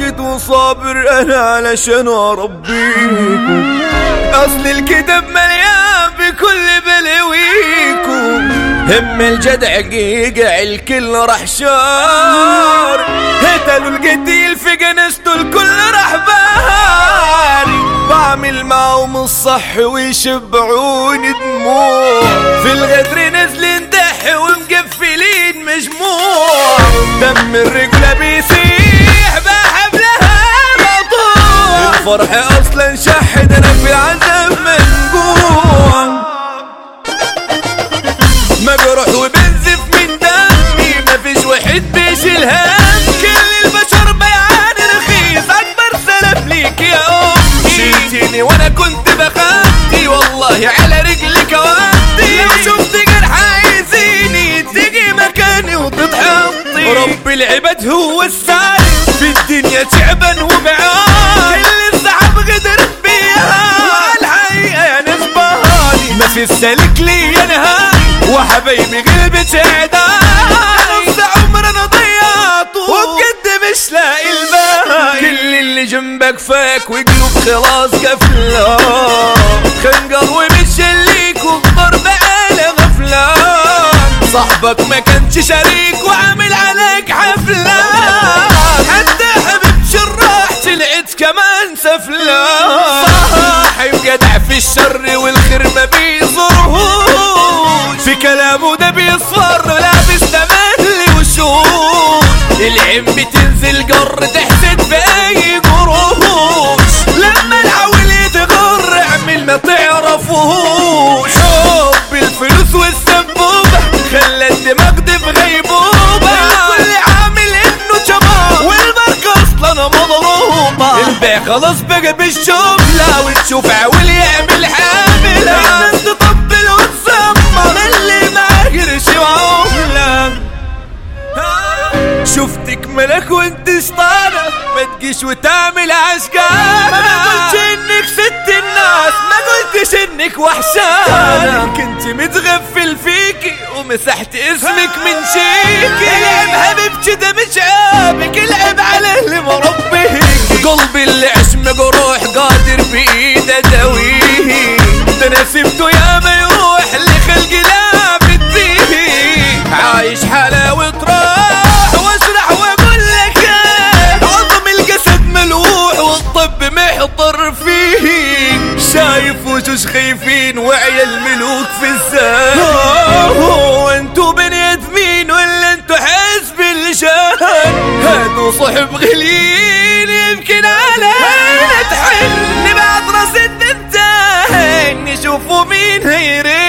ساكت وصابر انا علشان اربيكم اصل الكتاب مليان بكل بلاويكم هم الجدع قيقع الكل راح شار هتلوا القتيل في جنسته الكل راح باري بعمل معهم الصح ويشبعوني دموع في الغدر نازلين دح ومقفلين مجموع دم الرجلة بيسيح بحبلها مقطوع الفرح اصلا شحد انا في العذاب منقوع ما بروح وبنزف من دمي ما فيش واحد بيشيل هم كل البشر بيعان رخيص اكبر سلف ليك يا امي شلتيني وانا كنت بخافتي والله على رجلك ودي لو شفت جرح عايزيني تيجي مكاني وتتحطي رب العباد هو السالك في الدنيا تعبان وبعاني كل الصعب غدر بيها والحقيقة يا نسباني ما في السالك لي نهاية وحبايبي قلبي تعداني نص عمر انا ضيعته وبجد مش لاقي الباقي كل اللي جنبك فاك وقلوب خلاص قفلة خنقر ومش ليك والضرب على غفلة صاحبك ما كانش شريك وعامل عليك حفلة حتى حبيب شراح طلعت كمان سفلة صاحب جدع في الشر والخير ما بيزورهوش في كلامه ده بيصفر لابس تملي وشوش العين بتنزل جر تحسد باي قروش لما العول يتغر اعمل ما تعرفوش حب الفلوس والسبوبة خلى الدماغ دي في غيبوبة كل عامل انه شباب والبركة اصلا مضروبة البيع خلاص بقى بالشغلة وتشوف عول يعمل حاملة الناس تطبل وتسمر اللي معاه قرش وعملة شفتك ملك وانت شطانة ما تجيش وتعمل عشقانة ما قلتش انك ست الناس ما قلتش انك وحشانة كنت متغفل فيكي ومسحت اسمك من شيكي العب حبيبتي ده مش عيبك العب على اللي مربيك قلبي اللي عش مجروح قادر بايده داويه ده انا سبته يا ما يروح لخلق لا بديه عايش حلاوة راح واسرح واقول لك ايه عظم الجسد ملوح والطب محضر فيه شايف وشوش خايفين وعيال ملوك في الزاد وانتو بني ادمين ولا انتو حزب اللجان هادو صحب غليل يمكن علينا تحن بعد راس الدنتين نشوفوا مين هيرين